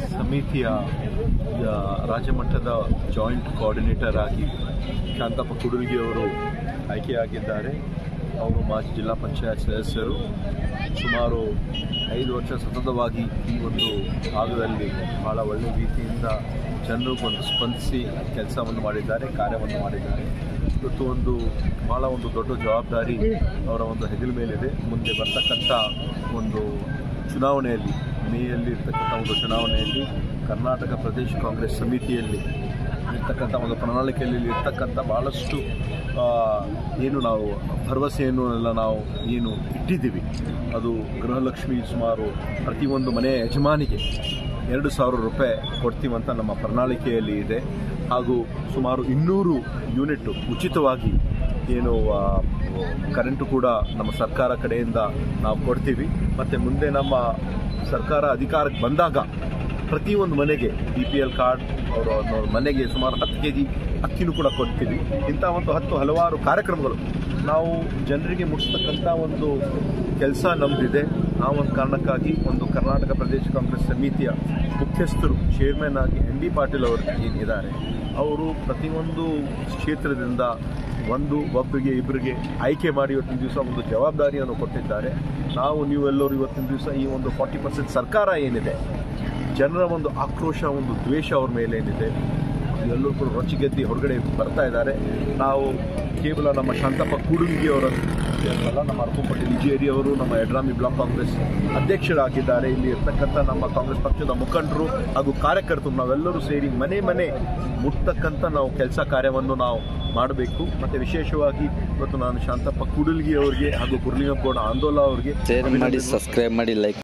ಸಮಿತಿಯ ಆ, ರಾಜ್ಯ ಮಟ್ಟದ ಜಾಯಿಂಟ್ ಕೋಆರ್ಡಿನೇಟರ್ ಆಗಿ ಶಾಂತಪ್ಪ ಕುಡುಲ್ಗಿ ಅವರು ಆಯ್ಕೆಯಾಗಿದ್ದಾರೆ ಅವರು ಮಾಜಿ ಜಿಲ್ಲಾ ಪಂಚಾಯತ್ ಸದಸ್ಯರು ಸುಮಾರು ಐದು ವರ್ಷ ಸತತವಾಗಿ ಈ ಒಂದು ಭಾಗದಲ್ಲಿ ಬಹಳ ಒಳ್ಳೆಯ ರೀತಿಯಿಂದ ಜನರು ಒಂದು ಸ್ಪಂದಿಸಿ ಕೆಲಸವನ್ನು ಮಾಡಿದ್ದಾರೆ ಕಾರ್ಯವನ್ನು ಮಾಡಿದ್ದಾರೆ ಇವತ್ತು ಒಂದು ಬಹಳ ಒಂದು ದೊಡ್ಡ ಜವಾಬ್ದಾರಿ ಅವರ ಒಂದು ಹೆಗಲ ಮೇಲಿದೆ ಮುಂದೆ ಬರ್ತಕ್ಕಂಥ ಒಂದು ಚುನಾವಣೆಯಲ್ಲಿ ಮೇಯಲ್ಲಿ ಇರ್ತಕ್ಕಂಥ ಒಂದು ಚುನಾವಣೆಯಲ್ಲಿ ಕರ್ನಾಟಕ ಪ್ರದೇಶ ಕಾಂಗ್ರೆಸ್ ಸಮಿತಿಯಲ್ಲಿ ಇರ್ತಕ್ಕಂಥ ಒಂದು ಪ್ರಣಾಳಿಕೆಯಲ್ಲಿ ಇರ್ತಕ್ಕಂಥ ಭಾಳಷ್ಟು ಆ, ಏನು ನಾವು ಭರವಸೆಯನ್ನು ಎಲ್ಲ ನಾವು ಏನು ಇಟ್ಟಿದ್ದೀವಿ ಅದು ಗೃಹಲಕ್ಷ್ಮಿ ಸುಮಾರು ಪ್ರತಿಯೊಂದು ಮನೆಯ ಯಜಮಾನಿಗೆ ಎರಡು ಸಾವಿರ ರೂಪಾಯಿ ಕೊಡ್ತೀವಂತ ನಮ್ಮ ಪ್ರಣಾಳಿಕೆಯಲ್ಲಿ ಇದೆ ಹಾಗೂ ಸುಮಾರು ಇನ್ನೂರು ಯೂನಿಟ್ ಉಚಿತವಾಗಿ ಏನು ಆ, ಕರೆಂಟು ಕೂಡ ನಮ್ಮ ಸರ್ಕಾರ ಕಡೆಯಿಂದ ನಾವು ಕೊಡ್ತೀವಿ ಮತ್ತು ಮುಂದೆ ನಮ್ಮ ಸರ್ಕಾರ ಅಧಿಕಾರಕ್ಕೆ ಬಂದಾಗ ಪ್ರತಿಯೊಂದು ಮನೆಗೆ ಬಿ ಪಿ ಎಲ್ ಕಾರ್ಡ್ ಅವರ ಒಂದು ಮನೆಗೆ ಸುಮಾರು ಹತ್ತು ಕೆ ಜಿ ಅಕ್ಕಿನೂ ಕೂಡ ಕೊಡ್ತೀವಿ ಇಂಥ ಒಂದು ಹತ್ತು ಹಲವಾರು ಕಾರ್ಯಕ್ರಮಗಳು ನಾವು ಜನರಿಗೆ ಮುಟ್ಟಿಸ್ತಕ್ಕಂಥ ಒಂದು ಕೆಲಸ ನಮ್ಮದಿದೆ ಆ ಒಂದು ಕಾರಣಕ್ಕಾಗಿ ಒಂದು ಕರ್ನಾಟಕ ಪ್ರದೇಶ ಕಾಂಗ್ರೆಸ್ ಸಮಿತಿಯ ಮುಖ್ಯಸ್ಥರು ಚೇರ್ಮನ್ ಆಗಿ ಎನ್ ಡಿ ಪಾಟೀಲ್ ಅವರು ಏನಿದ್ದಾರೆ ಅವರು ಪ್ರತಿಯೊಂದು ಕ್ಷೇತ್ರದಿಂದ ಒಂದು ಒಬ್ಬರಿಗೆ ಇಬ್ಬರಿಗೆ ಆಯ್ಕೆ ಮಾಡಿ ಇವತ್ತಿನ ದಿವಸ ಒಂದು ಜವಾಬ್ದಾರಿಯನ್ನು ಕೊಟ್ಟಿದ್ದಾರೆ ನಾವು ನೀವೆಲ್ಲರೂ ಇವತ್ತಿನ ದಿವಸ ಈ ಒಂದು ಫಾರ್ಟಿ ಪರ್ಸೆಂಟ್ ಸರ್ಕಾರ ಏನಿದೆ ಜನರ ಒಂದು ಆಕ್ರೋಶ ಒಂದು ದ್ವೇಷ ಅವ್ರ ಮೇಲೆ ಏನಿದೆ ಎಲ್ಲರೂ ಕೂಡ ರೊಚ್ಚಿಗೆದ್ದಿ ಹೊರಗಡೆ ಬರ್ತಾ ಇದ್ದಾರೆ ನಾವು ಕೇವಲ ನಮ್ಮ ಶಾಂತಪ್ಪ ಕೂಡುಂಗಿ ಅವರ ಅಲ್ಲ ನಮ್ಮ ಅರ್ಪಂಪಟ್ಟಿ ವಿಜಯರಿ ಅವರು ನಮ್ಮ ಯಡ್ರಾಮಿ ಬ್ಲಾಕ್ ಕಾಂಗ್ರೆಸ್ ಅಧ್ಯಕ್ಷರಾಗಿದ್ದಾರೆ ಇಲ್ಲಿ ಇರ್ತಕ್ಕಂಥ ನಮ್ಮ ಕಾಂಗ್ರೆಸ್ ಪಕ್ಷದ ಮುಖಂಡರು ಹಾಗೂ ಕಾರ್ಯಕರ್ತರು ನಾವೆಲ್ಲರೂ ಸೇರಿ ಮನೆ ಮನೆ ಮುಟ್ತಕ್ಕಂಥ ನಾವು ಕೆಲಸ ಕಾರ್ಯವನ್ನು ನಾವು ಮಾಡಬೇಕು ಮತ್ತು ವಿಶೇಷವಾಗಿ ಇವತ್ತು ನಾನು ಶಾಂತಪ್ಪ ಕೂಡಲ್ಗಿ ಅವರಿಗೆ ಹಾಗೂ ಗುರುಲಿಂಗಪ್ಪಗೌಡ ಆಂದೋಲ ಅವರಿಗೆ ಶೇರ್ ಮಾಡಿ ಸಬ್ಸ್ಕ್ರೈಬ್ ಮಾಡಿ ಲೈಕ್